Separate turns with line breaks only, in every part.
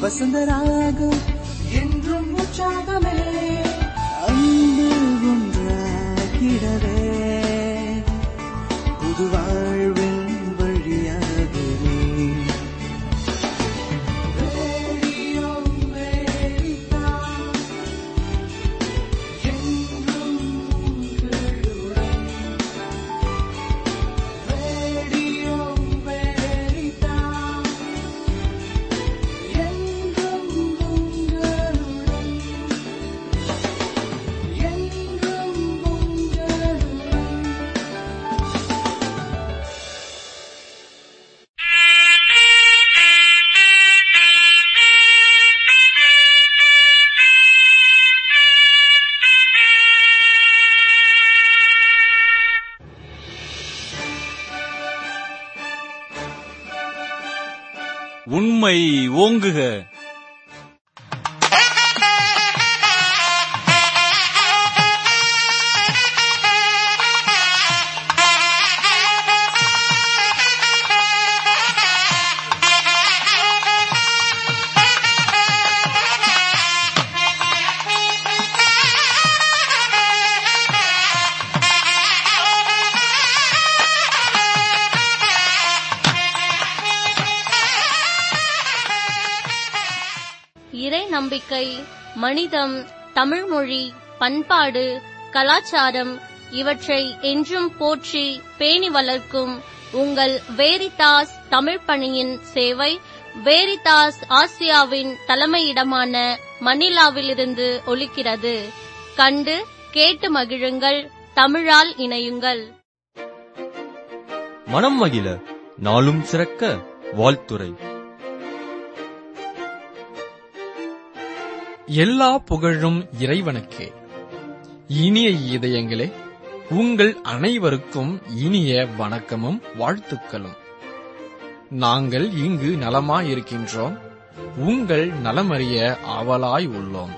வசந்தராகம் என்றும் உற்சாகமே அன்பு ஒன்றாகிடவே புது வாழ்வின் வழியாகவே ரேடியோ அமெரிக்கா, என்றும் உங்களுடன். ரேடியோ அமெரிக்கா, என்றும் உங்களுடன். என்றும் உங்களுடன்.
உண்மை ஓங்குக
இறை நம்பிக்கை மனிதம் தமிழ்மொழி பண்பாடு கலாச்சாரம் இவற்றை என்றும் போற்றி பேணி வளர்க்கும் உங்கள் வேரிதாஸ் தமிழ் பணியின் சேவை வேரிதாஸ் ஆசியாவின் தலைமையிடமான மணிலாவிலிருந்து ஒலிக்கிறது கண்டு கேட்டு மகிழுங்கள் தமிழால் இணையுங்கள்
மனம் மகிழ நாளும் சிறக்க வாழ்த்துரை
எல்லா புகழும் இறைவனுக்கே இனிய இதயங்களே உங்கள் அனைவருக்கும் இனிய வணக்கமும் வாழ்த்துக்களும் நாங்கள் இங்கு நலமாயிருக்கின்றோம் உங்கள் நலமறிய ஆவலாய் உள்ளோம்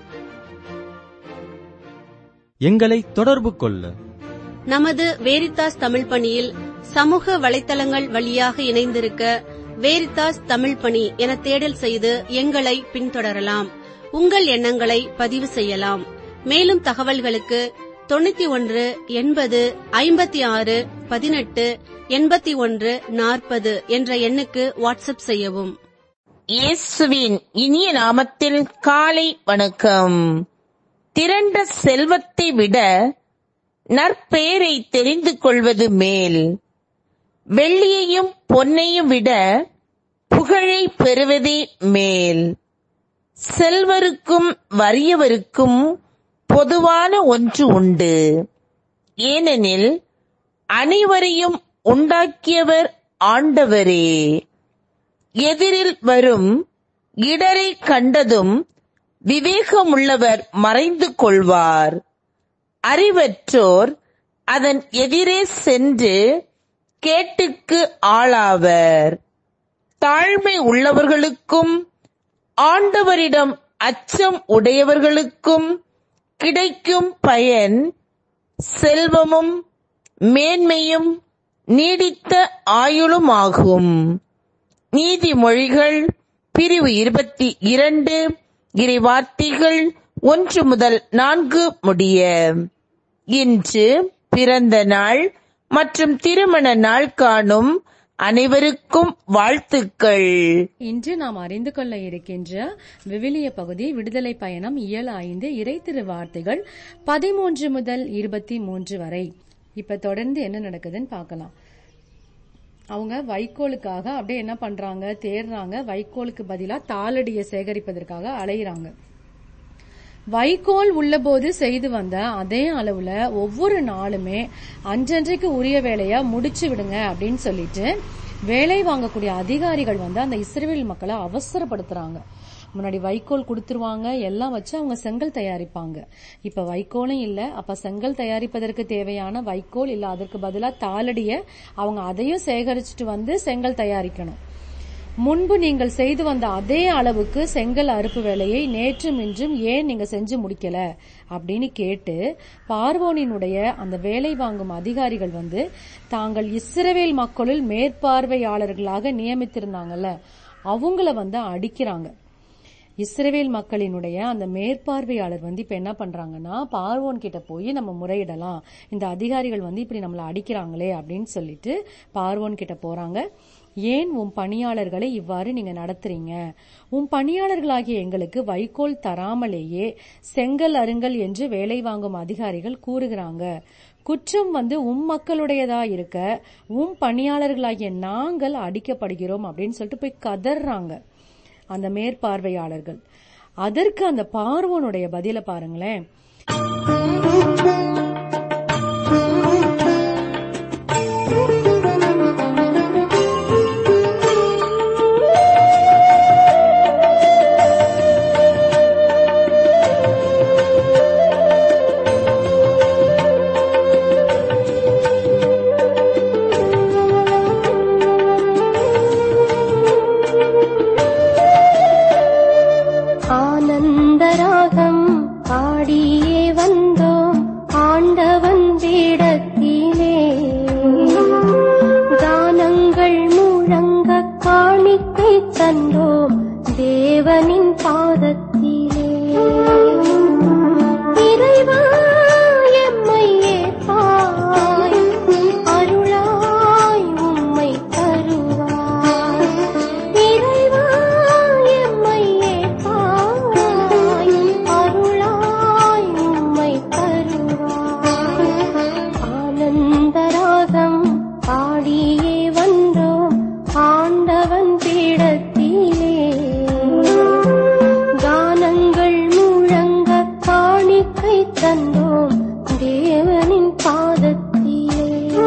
எங்களை தொடர்பு கொள்ள
நமது வேரித்தாஸ் தமிழ் பணியில் சமூக வலைத்தளங்கள் வழியாக இணைந்திருக்க வேரித்தாஸ் தமிழ் பணி என தேடல் செய்து எங்களை பின்தொடரலாம் உங்கள் எண்ணங்களை பதிவு செய்யலாம் மேலும் தகவல்களுக்கு தொண்ணூத்தி ஒன்று எண்பது ஐம்பத்தி ஆறு பதினெட்டு எண்பத்தி ஒன்று நாற்பது என்ற எண்ணுக்கு வாட்ஸ்அப் செய்யவும்
இயேசுவின் இனிய நாமத்தில் காலை வணக்கம் திரண்ட செல்வத்தை விட நற்பெயரை தெரிந்து கொள்வது மேல் வெள்ளியையும் பொன்னையும் விட புகழை பெறுவதே மேல் செல்வருக்கும் வறியவருக்கும் பொதுவான ஒன்று உண்டு ஏனெனில் அனைவரையும் உண்டாக்கியவர் ஆண்டவரே எதிரில் வரும் இடரை கண்டதும் விவேகமுள்ளவர் மறைந்து கொள்வார் அறிவற்றோர் அதன் எதிரே சென்று கேட்டுக்கு ஆளாவர் தாழ்மை உள்ளவர்களுக்கும் ஆண்டவரிடம் அச்சம் உடையவர்களுக்கும் கிடைக்கும் பயன் செல்வமும் மேன்மையும் நீடித்த ஆயுளுமாகும் நீதிமொழிகள் பிரிவு இருபத்தி இரண்டு இறைவார்த்தைகள் ஒன்று முதல் நான்கு முடிய இன்று பிறந்த நாள் மற்றும் திருமண நாள் காணும் அனைவருக்கும் வாழ்த்துக்கள்
இன்று நாம் அறிந்து கொள்ள இருக்கின்ற விவிலிய பகுதி விடுதலை பயணம் இயல் ஐந்து இறை திரு வார்த்தைகள் பதிமூன்று முதல் இருபத்தி மூன்று வரை இப்ப தொடர்ந்து என்ன நடக்குதுன்னு பார்க்கலாம் அவங்க வைக்கோலுக்காக அப்படியே என்ன பண்றாங்க தேடுறாங்க வைக்கோலுக்கு பதிலா தாளடியை சேகரிப்பதற்காக அலையிறாங்க வைக்கோல் உள்ளபோது செய்து வந்த அதே அளவுல ஒவ்வொரு நாளுமே அன்றன்றைக்கு உரிய வேலைய முடிச்சு விடுங்க அப்படின்னு சொல்லிட்டு வேலை வாங்கக்கூடிய அதிகாரிகள் வந்து அந்த இஸ்ரேல் மக்களை அவசரப்படுத்துறாங்க முன்னாடி வைக்கோல் கொடுத்துருவாங்க எல்லாம் வச்சு அவங்க செங்கல் தயாரிப்பாங்க இப்ப வைக்கோலும் இல்ல அப்ப செங்கல் தயாரிப்பதற்கு தேவையான வைக்கோல் இல்ல அதற்கு பதிலா தாளடிய அவங்க அதையும் சேகரிச்சுட்டு வந்து செங்கல் தயாரிக்கணும் முன்பு நீங்கள் செய்து வந்த அதே அளவுக்கு செங்கல் அறுப்பு வேலையை நேற்றும் இன்றும் ஏன் நீங்க செஞ்சு முடிக்கல அப்படின்னு கேட்டு பார்வோனினுடைய அந்த வேலை வாங்கும் அதிகாரிகள் வந்து தாங்கள் இஸ்ரவேல் மக்களில் மேற்பார்வையாளர்களாக நியமித்திருந்தாங்கல்ல அவங்கள வந்து அடிக்கிறாங்க இஸ்ரவேல் மக்களினுடைய அந்த மேற்பார்வையாளர் வந்து இப்ப என்ன பண்றாங்கன்னா பார்வோன் கிட்ட போய் நம்ம முறையிடலாம் இந்த அதிகாரிகள் வந்து இப்படி நம்மள அடிக்கிறாங்களே அப்படின்னு சொல்லிட்டு பார்வோன் கிட்ட போறாங்க ஏன் உன் பணியாளர்களை இவ்வாறு நீங்க நடத்துறீங்க உன் பணியாளர்களாகிய எங்களுக்கு வைக்கோல் தராமலேயே செங்கல் அருங்கல் என்று வேலை வாங்கும் அதிகாரிகள் கூறுகிறாங்க குற்றம் வந்து உம் மக்களுடையதா இருக்க உம் பணியாளர்களாகிய நாங்கள் அடிக்கப்படுகிறோம் அப்படின்னு சொல்லிட்டு போய் கதறாங்க அந்த மேற்பார்வையாளர்கள் அதற்கு அந்த பார்வோனுடைய பதில பாருங்களேன்
ஆனந்தராகம் பாடியே வந்தோம் ஆண்டவன் வேடத்திலே கானங்கள் முழங்க காணிக்கை தந்தோம் தேவனின் பாதத்திலே இறைவா எம்மை ஏற்பாய் அருளாய் உம்மை தருவாய் இறைவா எம்மை ஏற்பாய் அருளாய் உம்மை தருவாய் ஆனந்தராகம் பாடியே வந்தோம் ஆண்டவன் பீடத்திலே கானங்கள் முழங்க காணிக்கை தந்தோம் தேவனின் பாதத்திலே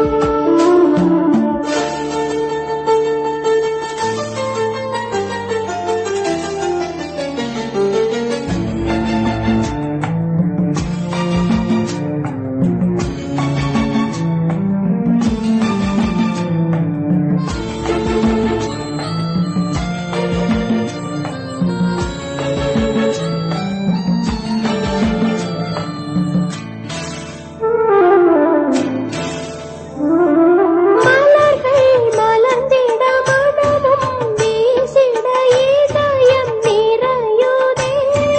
மலர்கள் மலர்ந்திட மனமும் வீசிட இதயம் நிறையுதே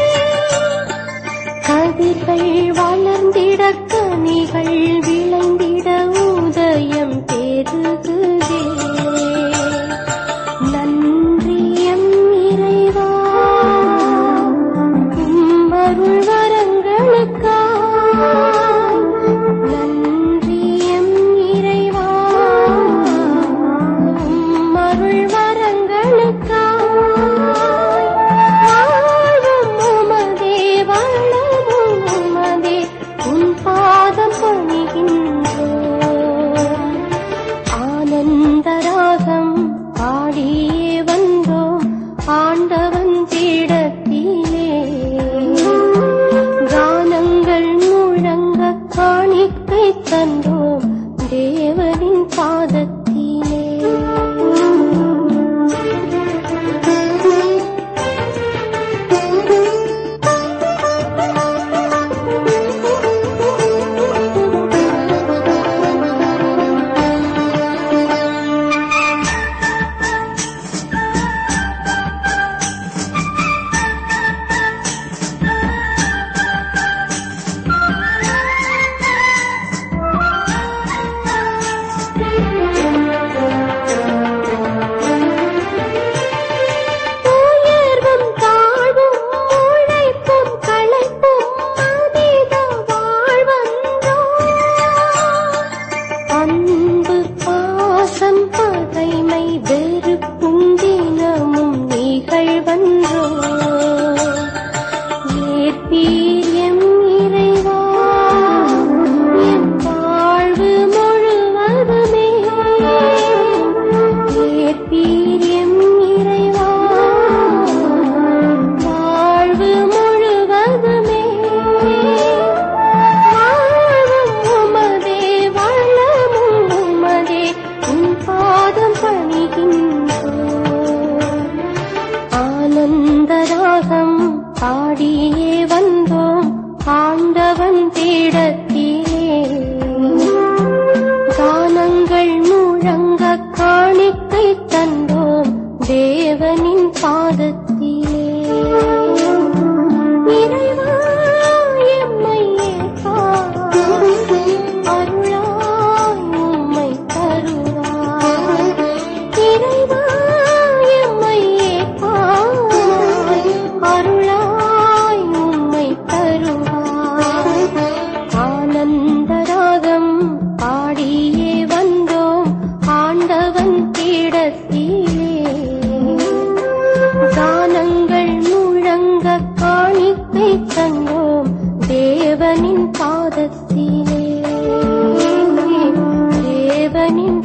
கதிர்கள் வளர்ந்திட கனிகள் விளைந்திட உதயம் பெருகுதே நன்றியம் இறைவா உம் அருள் வரங்களுக்காய் நன்றியம் இறைவா உம் அருள் வரங்களுக்காய் வாழ்வும் உமதே வளமும் உமதே உன் பாதம் பணிகின்றோம் ஆனந்தராகம் பாடியே வந்தோம் ஆண்டவன் பீடத்திலே கானங்கள் முழங்க காணிக்கை தந்தோம் தேவனின் பாதத்திலே உயர்வும் தாழ்வும் உழைப்பும் களைப்பும் மனித வாழ்வன்றோ அன்பு பாசம் பகைமை வெறுப்பும் தினமும் நிகழ்வன்றோ ஏற்பீரியம் இறைவா என் வாழ்வு முழுவதுமே ஏற்பீரியம் இறைவா வாழ்வு முழுவதுமே வாழ்வும் உமதே வளமும் உமதே உன் பாதம் பணிகின்றோம் ஆனந்தராகம் பாடியே வந்தோம் ஆண்டவன் பீடத்திலே கானங்கள் முழங்க காணிக்கை தந்தோம் தேவனின் பாதத்திலே வந்தோம் தேவனின் பாதத்திலே தேவனின்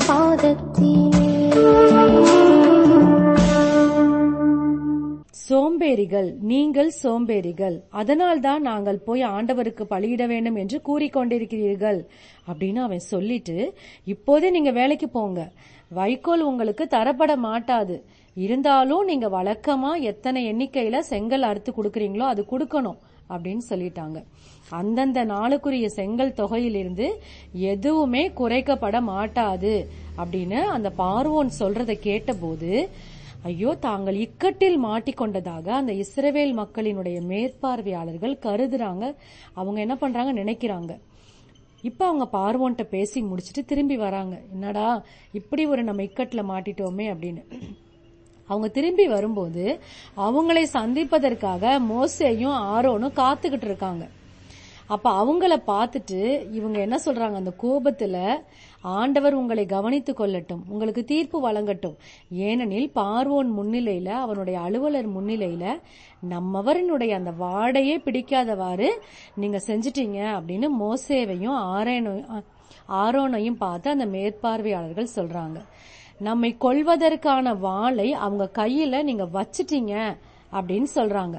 பாதத்திலே
சோம்பேறிகள் நீங்கள் சோம்பேறிகள் அதனால்தான் நாங்கள் போய் ஆண்டவருக்கு பலியிட வேண்டும் என்று கூறிக்கொண்டிருக்கிறீர்கள் அப்படின்னு அவன் சொல்லிட்டு இப்போதே நீங்க வேலைக்கு போங்க வைக்கோல் உங்களுக்கு தரப்பட மாட்டாது இருந்தாலும் நீங்க வழக்கமா எத்தனை எண்ணிக்கையில செங்கல் அறுத்து கொடுக்கறீங்களோ அது கொடுக்கணும் அப்படின்னு சொல்லிட்டாங்க அந்தந்த நாளுக்குரிய செங்கல் தொகையிலிருந்து எதுவுமே குறைக்கப்பட மாட்டாது அப்படின்னு அந்த பார்வோன் சொல்றதை கேட்டபோது ஐயோ தாங்கள் இக்கட்டில் மாட்டிக்கொண்டதாக அந்த இஸ்ரவேல் மக்களினுடைய மேற்பார்வையாளர்கள் கருதுறாங்க அவங்க என்ன பண்றாங்க நினைக்கிறாங்க இப்ப அவங்க பார்வோன்ட்ட பேசி முடிச்சிட்டு திரும்பி வராங்க என்னடா இப்படி ஒரு நம்ம இக்கட்ல மாட்டிட்டோமே அப்படின்னு அவங்க திரும்பி வரும்போது அவங்களை சந்திப்பதற்காக மோசேயும் ஆரோனும் காத்துக்கிட்டு இருக்காங்க அப்ப அவங்கள பார்த்துட்டு இவங்க என்ன சொல்றாங்க அந்த கோபத்துல ஆண்டவர் உங்களை கவனித்துக் கொள்ளட்டும் உங்களுக்கு தீர்ப்பு வழங்கட்டும் ஏனெனில் பார்வோன் முன்னிலையில அவனுடைய அலுவலர் முன்னிலையில நம்மவரினுடைய அந்த வாடையே பிடிக்காதவாறு நீங்க செஞ்சிட்டீங்க அப்படின்னு மோசேவையும் ஆரேனையும் ஆரோனையும் பார்த்து அந்த மேற்பார்வையாளர்கள் சொல்றாங்க நம்மை கொல்வதற்கான வாளை அவங்க கையில நீங்க வச்சிட்டீங்க அப்படின்னு சொல்றாங்க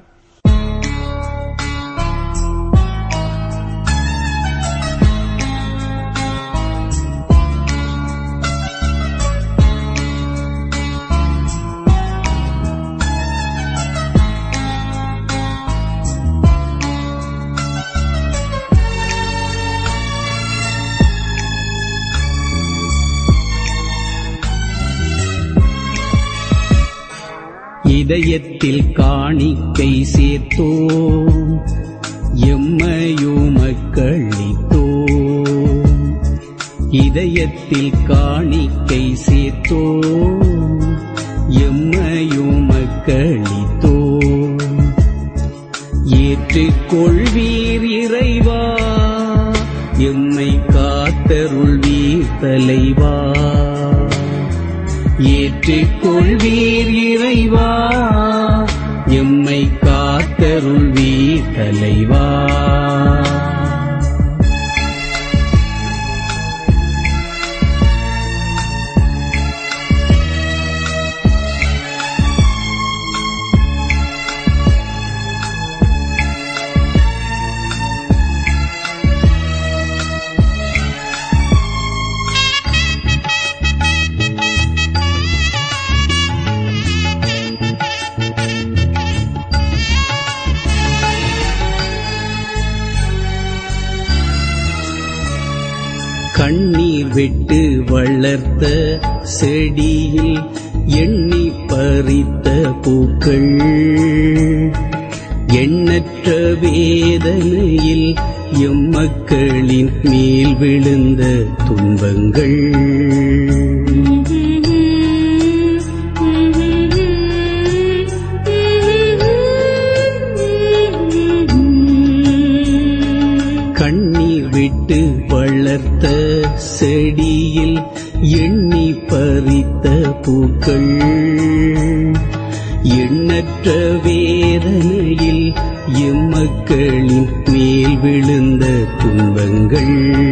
இதயத்தில் காணிக்கை சேர்த்தோம் எம்மையுமக்களித்தோம் இதயத்தில் காணிக்கை சேர்த்தோம் எம்மையுமக்களித்தோம் ஏற்றுக்கொள்வீர் இறைவா எம்மை காத்தருள்வீர் தலைவா ஏற்றுக்கொள்வீர் இறைவா எம்மை காத்தருள்வீர் தலைவா கண்ணீர் விட்டு வளர்த்த செடியில் எண்ணி பறித்த பூக்கள் எண்ணற்ற வேதனையில் எம்மக்களின் மேல் விழுந்த துன்பங்கள் கண்ணீர் விட்டு வளர்த்த செடியில் எண்ணி பறித்த பூக்கள் எண்ணற்ற வேதனையில் எம்மக்களின் மேல் விழுந்த துன்பங்கள்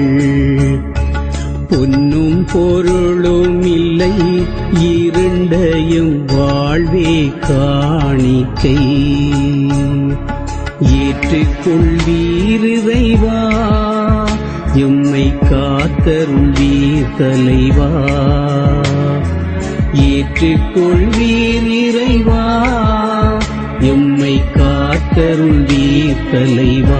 பொன்னும் பொருளும் இல்லை இருண்டையும் வாழ்வே காணிக்கை ஏற்றுக்கொள்வீர் இறைவா எம்மை காத்தருள்வீர் தலைவா ஏற்றுக்கொள்வீர் இறைவா எம்மை காத்தருள்வீர் தலைவா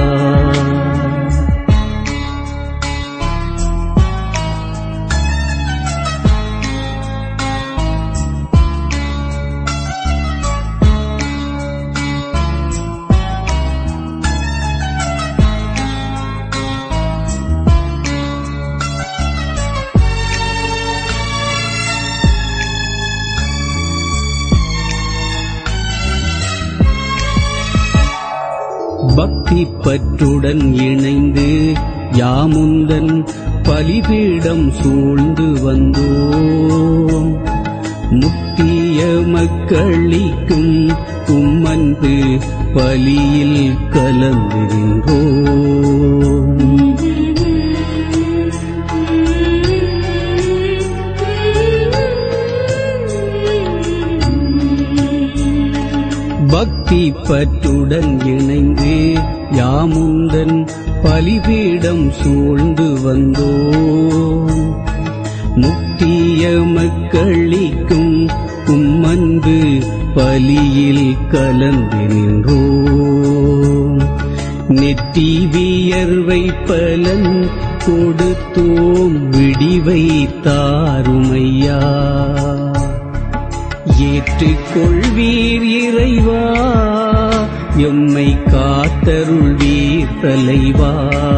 பக்தி பற்றுடன் இணைந்து யாமுந்தன் பலிபீடம் சூழ்ந்து வந்தோம் முக்தி மக்களிக்கும் உம்மன்பு பலியில் கலந்து நின்றோம் பக்தி பற்றுடன் இணைந்து யாமுந்தன் பலிபீடம் சூழ்ந்து வந்தோம் முக்திய மக்களிக்கும் உம்மன்பு பலியில் கலந்து நின்றோம் நெற்றி வியர்வை பலன் கொடுத்தோம் விடிவை தாருமையா ஏற்றுக்கொள்வீர் இறைவா எம்மை காத்தருள்வீர் தலைவா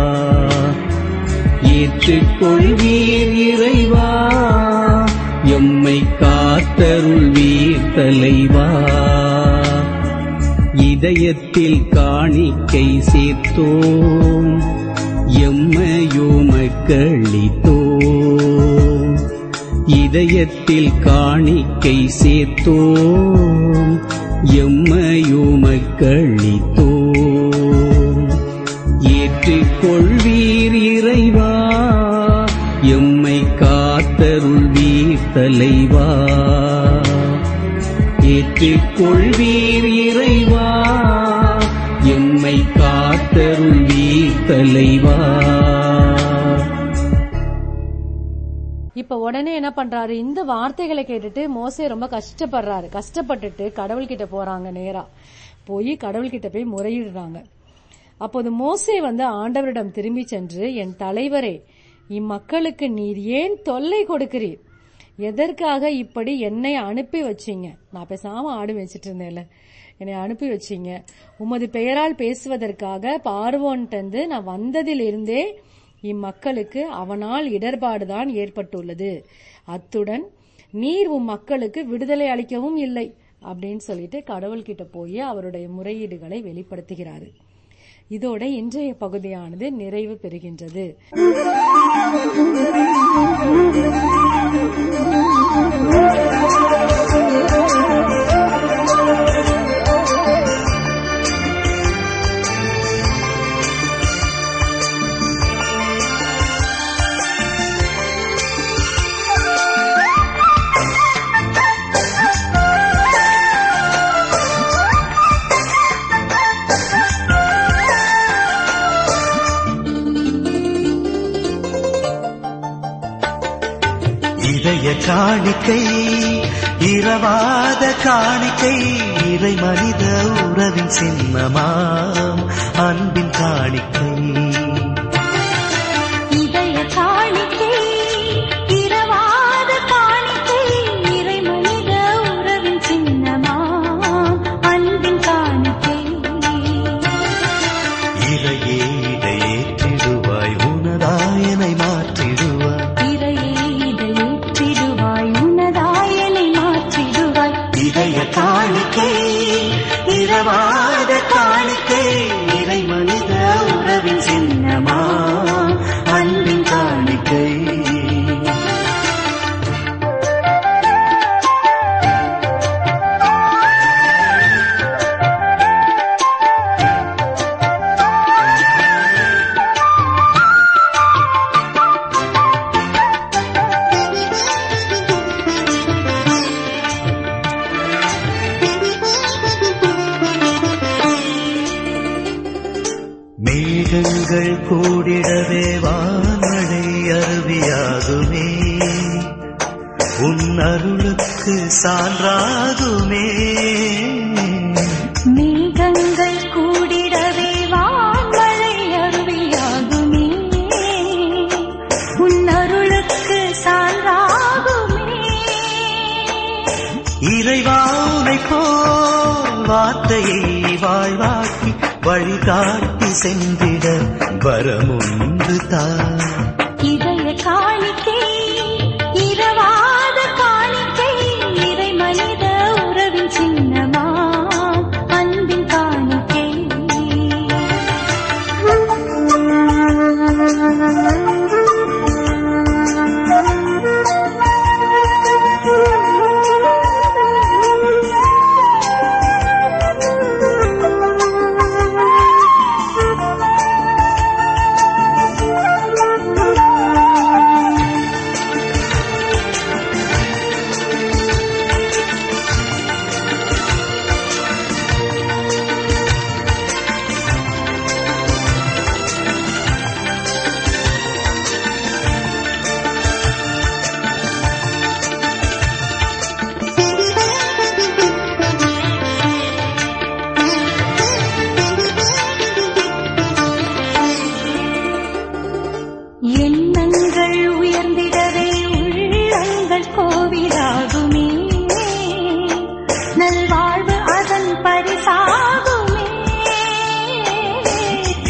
ஏற்றுக்கொள்வீர் இறைவா எம்மை காத்தருள்வீர் தலைவா இதயத்தில் காணிக்கை சேர்த்தோம் எம்மையோ மக்களித்தோம் இதயத்தில் காணிக்கை சேர்த்தோம் எம்மையோ மக்களித்தோம் ஏற்றுக்கொள்வீர் இறைவா எம்மை காத்தருள்வீர் தலைவா ஏற்றுக்கொள்வீர் இறைவா எம்மை காத்தருள்வீர் தலைவா
இப்ப உடனே என்ன பண்றாரு இந்த வார்த்தைகளை கேட்டுட்டு மோசே ரொம்ப கஷ்டப்படுறாரு கஷ்டப்பட்டுட்டு கடவுள்கிட்ட போறாங்க நேரா போய் கடவுள்கிட்ட போய் முறையிடுறாங்க அப்போது மோசே வந்து ஆண்டவரிடம் திரும்பி சென்று என் தலைவரே இம்மக்களுக்கு நீர் ஏன் தொல்லை கொடுக்கிறீர் எதற்காக இப்படி என்னை அனுப்பி வச்சீங்க நான் பேசாம ஆடு வச்சிட்டு இருந்தேன்ல என்னை அனுப்பி வச்சீங்க உமது பெயரால் பேசுவதற்காக பார்வோன்ட்டு நான் வந்ததிலிருந்தே இம்மக்களுக்கு அவனால் இடர்பாடுதான் ஏற்பட்டுள்ளது அத்துடன் நீர் உம் மக்களுக்கு விடுதலை அளிக்கவும் இல்லை அப்படின்னு சொல்லிட்டு கடவுள்கிட்ட போய் அவருடைய முறையீடுகளை வெளிப்படுத்துகிறாரு இதோட இன்றைய பகுதியானது நிறைவு பெறுகின்றது
இதய காணிக்கை இரவாத காணிக்கை இறை மனித உறவின் சின்னமாம் அன்பின் காணிக்கை
இதய காணிக்கை இரவாத காணிக்கை இறை மனித உறவின் சின்னமாம் அன்பின் காணிக்கை
இறையே இடையேற்றிடுவாய் உனதாயனை மாற்றிடுவாய்
இறையே இதை ஏற்றிடுவாய் உன்னதாயனை மாற்றிடுவாய்
இதய காணிக்கை இரவாத காணிக்கை இறை மனித உறவின் சின்னமாம் அன்பின் காணிக்கை மேகங்கள் கூடிடவே வான்மழை அருவியாகுமே உன் அருளுக்கு சான்றாகுமே
மேகங்கள் கூடிடவே வான்மழை அருவியாகுமே உன் அருளுக்கு சான்றாகுமே
இறைவானை போல் வார்த்தையை வாழ்வாக்கி வழிகாட்டி சென்றிட வரமுண்டு தான்
இதய காணிக்கை இரவாத காணிக்கை இறை மனித உறவின் சின்னமா அன்பின் காணிக்கை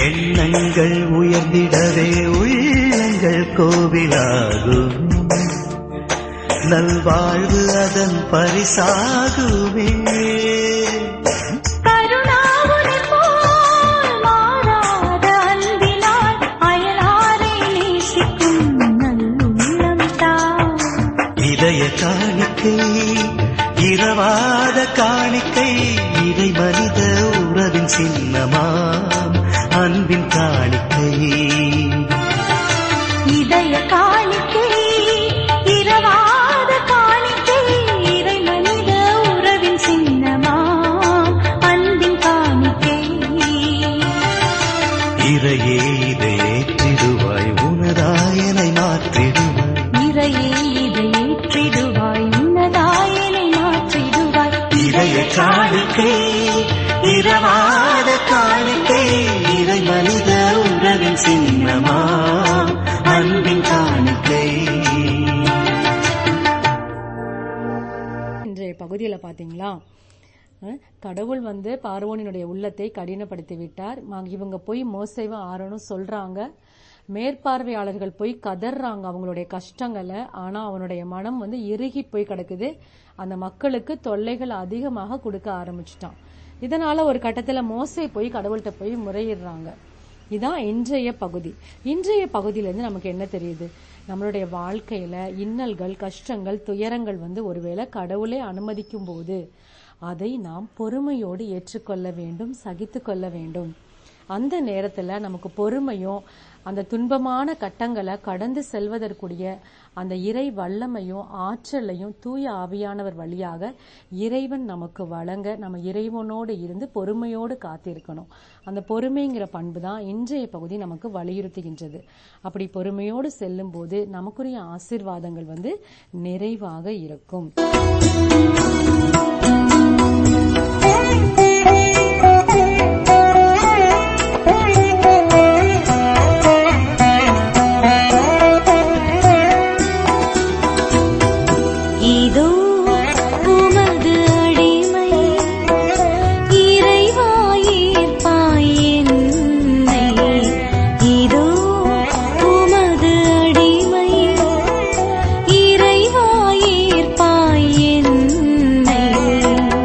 எண்ணங்கள் உயர்ந்திடவே உள்ளங்கள் கோவிலாகும் நல்வாழ்வு அதன் பரிசாகுமே
கருணாவுனை போல் மாறாத அன்பினால் அயலாரை நேசிக்கும் நல்லுள்ளம் தான்
இதய காணிக்கை இரவாத காணிக்கை இதை மனித உறவின் சின்னமாம் அன்பின் காணிக்கை
இதய காணிக்கை இரவாத காணிக்கை இறை மனித உறவின் சின்னமாம் அன்பின் காணிக்கை
இறையே இதை ஏற்றிடுவாய் உனதாயனை மாற்றிடுவாய்
இறையே இதை ஏற்றிடுவாய் உன்னதாயனை மாற்றிடுவாய்
இதய காணிக்கை இரவாத காணிக்கை இறை மனித உறவின் சின்னமாம் அன்பின் காணிக்கை
இன்றைய பகுதியில பாத்தீங்களா அஹ், கடவுள் வந்து பார்வோனினுடைய உள்ளத்தை கடினப்படுத்தி விட்டார் மா- இவங்க போய் மோசைவா ஆரோனும் சொல்றாங்க மேற்பார்வையாளர்கள் போய் கதறாங்க அவங்களுடைய கஷ்டங்களை ஆனா அவனுடைய மனம் வந்து இறுகி போய் கிடக்குது அந்த மக்களுக்கு தொல்லைகள் அதிகமாக கொடுக்க ஆரம்பிச்சிட்டான் இதனால ஒரு கட்டத்துல மோசை போய் கடவுள்கிட்ட போய் முறையிடுறாங்க இதான் இன்றைய பகுதி இன்றைய பகுதியிலேருந்து நமக்கு என்ன தெரியுது நம்மளுடைய வாழ்க்கையில இன்னல்கள் கஷ்டங்கள் துயரங்கள் வந்து ஒருவேளை கடவுளே அனுமதிக்கும் போது அதை நாம் பொறுமையோடு ஏற்றுக்கொள்ள வேண்டும் சகித்து கொள்ள வேண்டும் அந்த நேரத்துல நமக்கு பொறுமையும் அந்த துன்பமான கட்டங்களை கடந்து செல்வதற்குரிய அந்த இறை வல்லமையும் ஆற்றலையும் தூய ஆவியானவர் வழியாக இறைவன் நமக்கு வழங்க நம்ம இறைவனோடு இருந்து பொறுமையோடு காத்திருக்கணும் அந்த பொறுமைங்கிற பண்பு தான் இன்றைய பகுதி நமக்கு வலியுறுத்துகின்றது அப்படி பொறுமையோடு செல்லும் போது நமக்குரிய ஆசீர்வாதங்கள் வந்து நிறைவாக இருக்கும்
இதோ உமது அடிமை இறைவாயீர்ப்பாய் என்னை இதோ உமது அடிமை இறைவாயீர்ப்பாய் என்னை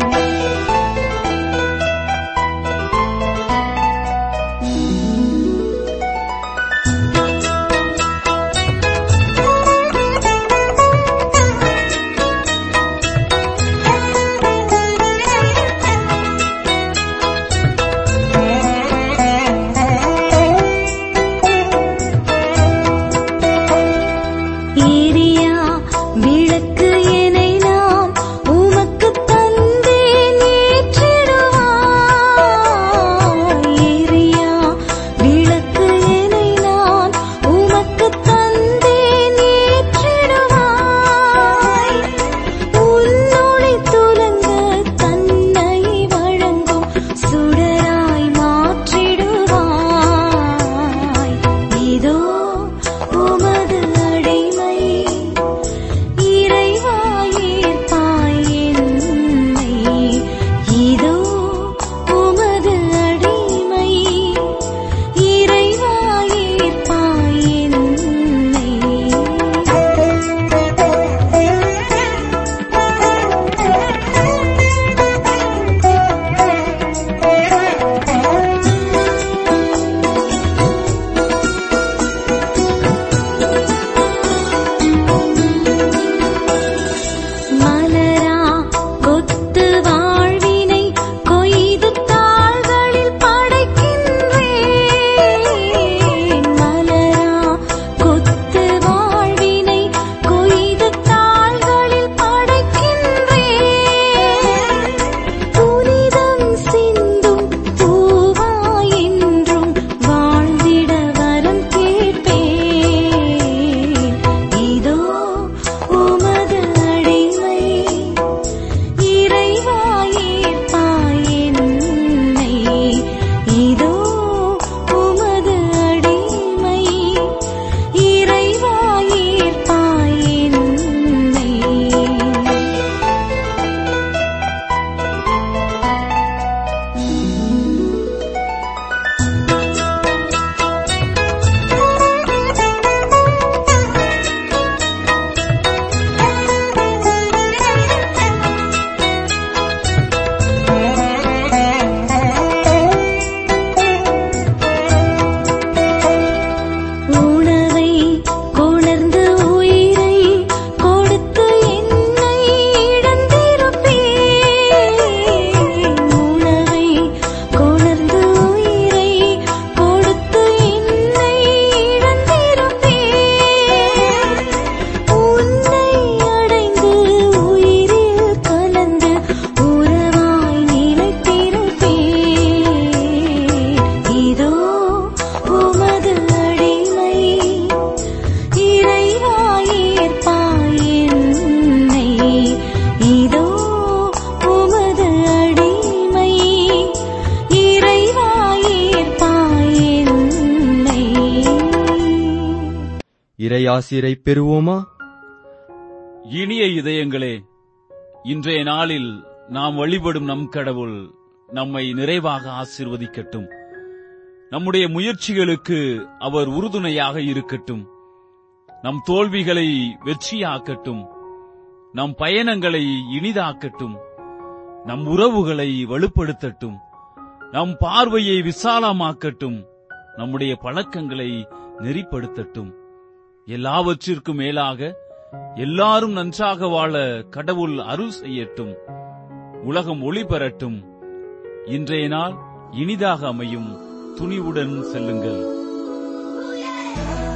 இறையாசிரை பெறுவோமா
இனிய இதயங்களே இன்றைய நாளில் நாம் வழிபடும் நம் கடவுள் நம்மை நிறைவாக ஆசீர்வதிக்கட்டும் நம்முடைய முயற்சிகளுக்கு அவர் உறுதுணையாக இருக்கட்டும் நம் தோல்விகளை வெற்றியாக்கட்டும் நம் பயணங்களை இனிதாக்கட்டும் நம் உறவுகளை வலுப்படுத்தட்டும் நம் பார்வையை விசாலமாக்கட்டும் நம்முடைய பழக்கங்களை நெறிப்படுத்தட்டும் எல்லாவற்றிற்கும் மேலாக எல்லாரும் நன்றாக வாழ கடவுள் அருள் செய்யட்டும் உலகம் ஒளி பெறட்டும் இன்றைய நாள் இனிதாக அமையும் துணிவுடன் செல்லுங்கள்